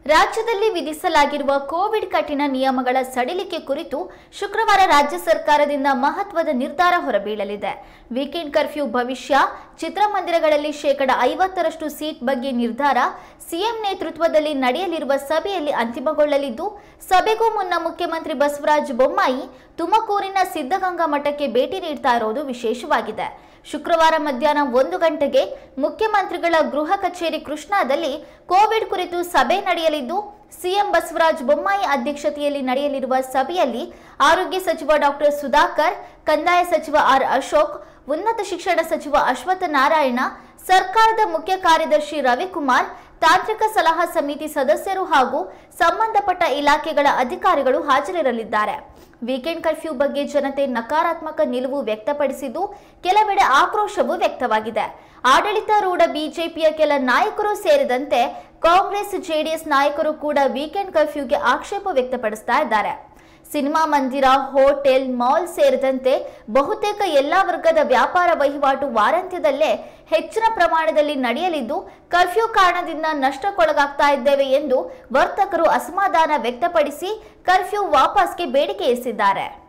ರಾಜ್ಯದಲ್ಲಿ ವಿಧಿಸಲಾಗಿರುವ ಕೋವಿಡ್ ಕಠಿಣ ನಿಯಮಗಳ ಸಡಿಲಿಕೆ ಕುರಿತು ಶುಕ್ರವಾರ ರಾಜ್ಯ ಸರ್ಕಾರದಿಂದ ಮಹತ್ವದ ನಿರ್ಧಾರ ಹೊರಬೀಳಲಿದೆ ವೀಕೆಂಡ್ ಕರ್ಫ್ಯೂ ಭವಿಷ್ಯ ಚಿತ್ರಮಂದಿರಗಳಲ್ಲಿ ಶೇಕಡ ಐವತ್ತರಷ್ಟು ಸೀಟ್ ಬಗ್ಗೆ ನಿರ್ಧಾರ ಸಿಎಂ ನೇತೃತ್ವದಲ್ಲಿ ನಡೆಯಲಿರುವ ಸಭೆಯಲ್ಲಿ ಅಂತಿಮಗೊಳ್ಳಲಿದ್ದು ಸಭೆಗೂ ಮುನ್ನ ಮುಖ್ಯಮಂತ್ರಿ ಬಸವರಾಜ ಬೊಮ್ಮಾಯಿ ತುಮಕೂರಿನ ಸಿದ್ಧಗಂಗಾ ಮಠಕ್ಕೆ ಭೇಟಿ ನೀಡ್ತಾ ಇರೋದು ವಿಶೇಷವಾಗಿದೆ ಶುಕ್ರವಾರ ಮಧ್ಯಾಹ್ನ ಒಂದು ಗಂಟೆಗೆ ಮುಖ್ಯಮಂತ್ರಿಗಳ ಗೃಹ ಕಚೇರಿ ಕೃಷ್ಣಾದಲ್ಲಿ ಕೋವಿಡ್ ಕುರಿತು ಸಭೆ ನಡೆಯಲಿದ್ದು ಸಿಎಂ ಬಸವರಾಜ ಬೊಮ್ಮಾಯಿ ಅಧ್ಯಕ್ಷತೆಯಲ್ಲಿ ನಡೆಯಲಿರುವ ಸಭೆಯಲ್ಲಿ ಆರೋಗ್ಯ ಸಚಿವ ಡಾಕ್ಟರ್ ಸುಧಾಕರ್ ಕಂದಾಯ ಸಚಿವ ಆರ್ ಅಶೋಕ್ ಉನ್ನತ ಶಿಕ್ಷಣ ಸಚಿವ ಅಶ್ವತ್ಥ ನಾರಾಯಣ ಸರ್ಕಾರದ ಮುಖ್ಯ ಕಾರ್ಯದರ್ಶಿ ರವಿಕುಮಾರ್ ತಾಂತ್ರಿಕ ಸಲಹಾ ಸಮಿತಿ ಸದಸ್ಯರು ಹಾಗೂ ಸಂಬಂಧಪಟ್ಟ ಇಲಾಖೆಗಳ ಅಧಿಕಾರಿಗಳು ಹಾಜರಿರಲಿದ್ದಾರೆ ವೀಕೆಂಡ್ ಕರ್ಫ್ಯೂ ಬಗ್ಗೆ ಜನತೆ ನಕಾರಾತ್ಮಕ ನಿಲುವು ವ್ಯಕ್ತಪಡಿಸಿದ್ದು ಕೆಲವೆಡೆ ಆಕ್ರೋಶವೂ ವ್ಯಕ್ತವಾಗಿದೆ ಆಡಳಿತಾರೂಢ ಬಿಜೆಪಿಯ ಕೆಲ ನಾಯಕರು ಸೇರಿದಂತೆ ಕಾಂಗ್ರೆಸ್ ಜೆಡಿಎಸ್ ನಾಯಕರು ಕೂಡ ವೀಕೆಂಡ್ ಕರ್ಫ್ಯೂಗೆ ಆಕ್ಷೇಪ ವ್ಯಕ್ತಪಡಿಸ್ತಾ ಇದ್ದಾರೆ ಸಿನಿಮಾ ಮಂದಿರ ಹೋಟೆಲ್ ಮಾಲ್ ಸೇರಿದಂತೆ ಬಹುತೇಕ ಎಲ್ಲಾ ವರ್ಗದ ವ್ಯಾಪಾರ ವಹಿವಾಟು ವಾರಾಂತ್ಯದಲ್ಲೇ ಹೆಚ್ಚಿನ ಪ್ರಮಾಣದಲ್ಲಿ ನಡೆಯಲಿದ್ದು ಕರ್ಫ್ಯೂ ಕಾರಣದಿಂದ ನಷ್ಟಕ್ಕೊಳಗಾಗ್ತಾ ಇದ್ದೇವೆ ಎಂದು ವರ್ತಕರು ಅಸಮಾಧಾನ ವ್ಯಕ್ತಪಡಿಸಿ ಕರ್ಫ್ಯೂ ವಾಪಸ್ಗೆ ಬೇಡಿಕೆ ಇರಿಸಿದ್ದಾರೆ